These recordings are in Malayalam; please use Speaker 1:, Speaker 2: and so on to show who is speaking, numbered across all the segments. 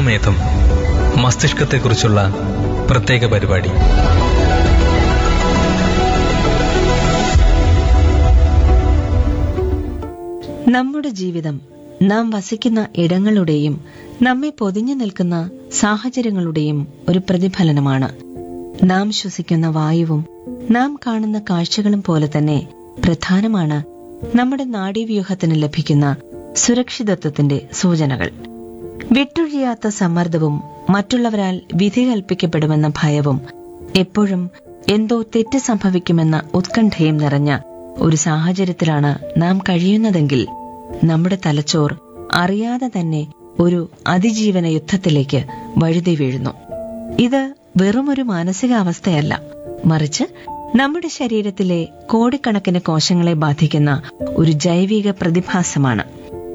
Speaker 1: മനോമേധം മസ്തിഷ്കത്തെക്കുറിച്ചുള്ള പ്രത്യേക പരിപാടി
Speaker 2: നമ്മുടെ ജീവിതം നാം വസിക്കുന്ന ഇടങ്ങളുടെയും നമ്മെ പൊതിഞ്ഞു നിൽക്കുന്ന സാഹചര്യങ്ങളുടെയും ഒരു പ്രതിഫലനമാണ് നാം ശ്വസിക്കുന്ന വായുവും നാം കാണുന്ന കാഴ്ചകളും പോലെ തന്നെ പ്രധാനമാണ് നമ്മുടെ നാഡീവ്യൂഹത്തിന് ലഭിക്കുന്ന സുരക്ഷിതത്വത്തിന്റെ സൂചനകൾ വിട്ടൊഴിയാത്ത സമ്മർദ്ദവും മറ്റുള്ളവരാൽ വിധി കൽപ്പിക്കപ്പെടുമെന്ന ഭയവും എപ്പോഴും എന്തോ തെറ്റ് സംഭവിക്കുമെന്ന ഉത്കണ്ഠയും നിറഞ്ഞ ഒരു സാഹചര്യത്തിലാണ് നാം കഴിയുന്നതെങ്കിൽ നമ്മുടെ തലച്ചോർ അറിയാതെ തന്നെ ഒരു അതിജീവന യുദ്ധത്തിലേക്ക് വഴുതി വീഴുന്നു ഇത് വെറുമൊരു മാനസികാവസ്ഥയല്ല മറിച്ച് നമ്മുടെ ശരീരത്തിലെ കോടിക്കണക്കിന് കോശങ്ങളെ ബാധിക്കുന്ന ഒരു ജൈവിക പ്രതിഭാസമാണ്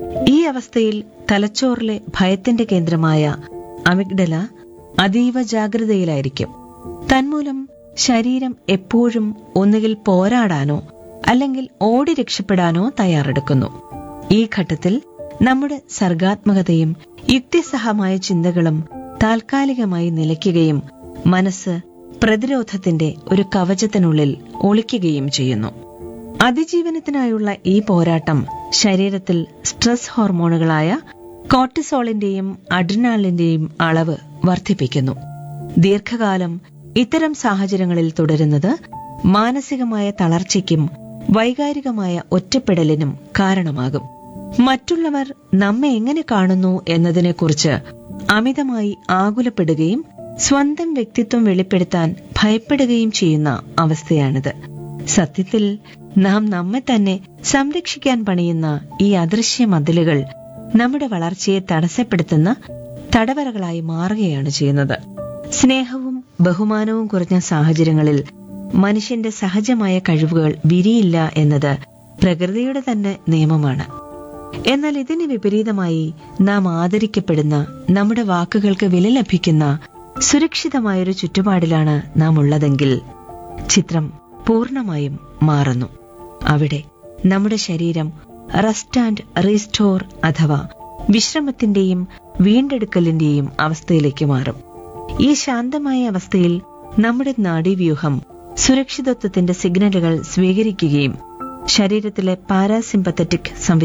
Speaker 2: ഈ അവസ്ഥയിൽ തലച്ചോറിലെ ഭയത്തിന്റെ കേന്ദ്രമായ അമിഗ്ഡല അതീവ ജാഗ്രതയിലായിരിക്കും തന്മൂലം ശരീരം എപ്പോഴും ഒന്നുകിൽ പോരാടാനോ അല്ലെങ്കിൽ ഓടി രക്ഷപ്പെടാനോ തയ്യാറെടുക്കുന്നു ഈ ഘട്ടത്തിൽ നമ്മുടെ സർഗാത്മകതയും യുക്തിസഹമായ ചിന്തകളും താൽക്കാലികമായി നിലയ്ക്കുകയും മനസ്സ് പ്രതിരോധത്തിന്റെ ഒരു കവചത്തിനുള്ളിൽ ഒളിക്കുകയും ചെയ്യുന്നു അതിജീവനത്തിനായുള്ള ഈ പോരാട്ടം ശരീരത്തിൽ സ്ട്രെസ് ഹോർമോണുകളായ കോർട്ടിസോളിന്റെയും അഡ്രിനാളിന്റെയും അളവ് വർദ്ധിപ്പിക്കുന്നു ദീർഘകാലം ഇത്തരം സാഹചര്യങ്ങളിൽ തുടരുന്നത് മാനസികമായ തളർച്ചയ്ക്കും വൈകാരികമായ ഒറ്റപ്പെടലിനും കാരണമാകും മറ്റുള്ളവർ നമ്മെ എങ്ങനെ കാണുന്നു എന്നതിനെക്കുറിച്ച് അമിതമായി ആകുലപ്പെടുകയും സ്വന്തം വ്യക്തിത്വം വെളിപ്പെടുത്താൻ ഭയപ്പെടുകയും ചെയ്യുന്ന അവസ്ഥയാണിത് സത്യത്തിൽ നാം നമ്മെ തന്നെ സംരക്ഷിക്കാൻ പണിയുന്ന ഈ അദൃശ്യ മതിലുകൾ നമ്മുടെ വളർച്ചയെ തടസ്സപ്പെടുത്തുന്ന തടവറകളായി മാറുകയാണ് ചെയ്യുന്നത് സ്നേഹവും ബഹുമാനവും കുറഞ്ഞ സാഹചര്യങ്ങളിൽ മനുഷ്യന്റെ സഹജമായ കഴിവുകൾ വിരിയില്ല എന്നത് പ്രകൃതിയുടെ തന്നെ നിയമമാണ് എന്നാൽ ഇതിന് വിപരീതമായി നാം ആദരിക്കപ്പെടുന്ന നമ്മുടെ വാക്കുകൾക്ക് വില ലഭിക്കുന്ന സുരക്ഷിതമായൊരു ചുറ്റുപാടിലാണ് നാം ഉള്ളതെങ്കിൽ ചിത്രം പൂർണ്ണമായും മാറുന്നു അവിടെ നമ്മുടെ ശരീരം റെസ്റ്റ് ആൻഡ് റീസ്റ്റോർ അഥവാ വിശ്രമത്തിന്റെയും വീണ്ടെടുക്കലിന്റെയും അവസ്ഥയിലേക്ക് മാറും ഈ ശാന്തമായ അവസ്ഥയിൽ നമ്മുടെ നാഡീവ്യൂഹം സുരക്ഷിതത്വത്തിന്റെ സിഗ്നലുകൾ സ്വീകരിക്കുകയും ശരീരത്തിലെ പാരാസിമ്പത്തറ്റിക്